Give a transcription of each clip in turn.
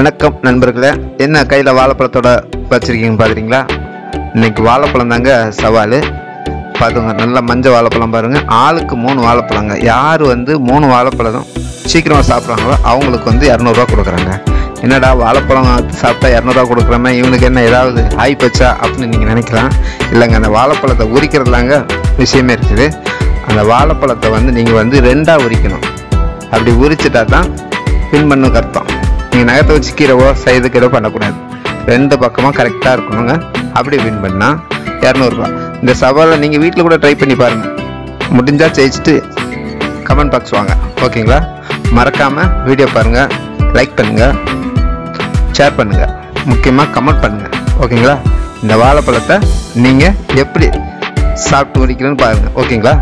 வணக்கம் நண்பர்களே என்ன கையில் வாழைப்பழத்தோட வச்சுருக்கீங்க பார்க்குறீங்களா இன்னைக்கு வாழைப்பழம் தாங்க சவால் பார்த்துங்க நல்லா மஞ்சள் வாழைப்பழம் பாருங்கள் ஆளுக்கு மூணு வாழைப்பழங்க யார் வந்து மூணு வாழைப்பழம் சீக்கிரமாக சாப்பிட்றாங்களோ அவங்களுக்கு வந்து இரநூறுவா கொடுக்குறாங்க என்னடா வாழைப்பழம் சாப்பிட்டா இரநூறுவா கொடுக்குறமே இவனுக்கு என்ன ஏதாவது ஆய் போச்சா அப்படின்னு நீங்கள் நினைக்கலாம் இல்லைங்க அந்த வாழைப்பழத்தை உரிக்கிறதுலாங்க விஷயமே இருக்குது அந்த வாழைப்பழத்தை வந்து நீங்கள் வந்து ரெண்டாக உரிக்கணும் அப்படி உரிச்சிட்டா தான் பின் பண்ணுக்கு அர்த்தம் நீங்கள் நகத்தை வச்சு கீழவோ சைது கீழோ பண்ணக்கூடாது ரெண்டு பக்கமும் கரெக்டாக இருக்கணுங்க அப்படி வின் பண்ணால் இரநூறுபா இந்த சவாலை நீங்கள் வீட்டில் கூட ட்ரை பண்ணி பாருங்கள் முடிஞ்சால் ஜெயிச்சுட்டு கமெண்ட் பாக்ஸ் வாங்க ஓகேங்களா மறக்காமல் வீடியோ பாருங்கள் லைக் பண்ணுங்கள் ஷேர் பண்ணுங்கள் முக்கியமாக கமெண்ட் பண்ணுங்கள் ஓகேங்களா இந்த வாழைப்பழத்தை நீங்கள் எப்படி சாப்பிட்டு முடிக்கிறேன்னு பாருங்கள் ஓகேங்களா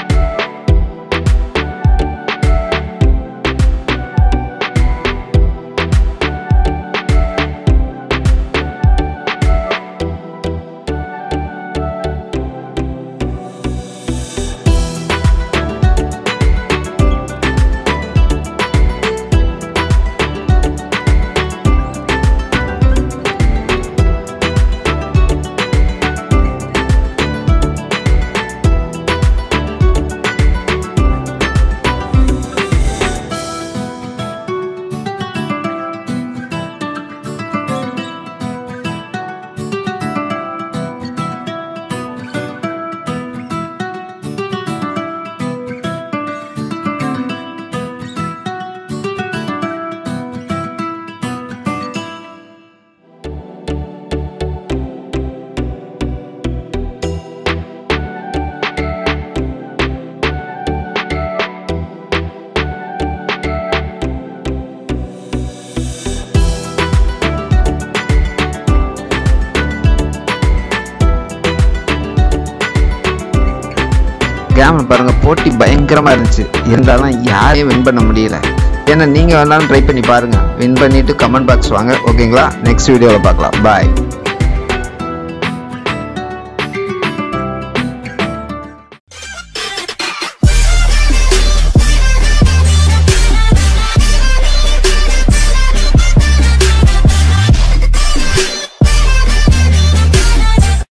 கேமில் பாருங்கள் போட்டி பயங்கரமாக இருந்துச்சு இருந்தாலும் யாரையும் வின் பண்ண முடியல ஏன்னா நீங்கள் வேணாலும் ட்ரை பண்ணி பாருங்கள் வின் பண்ணிவிட்டு கமெண்ட் பாக்ஸ் வாங்க ஓகேங்களா நெக்ஸ்ட் வீடியோவில் பார்க்கலாம் பாய்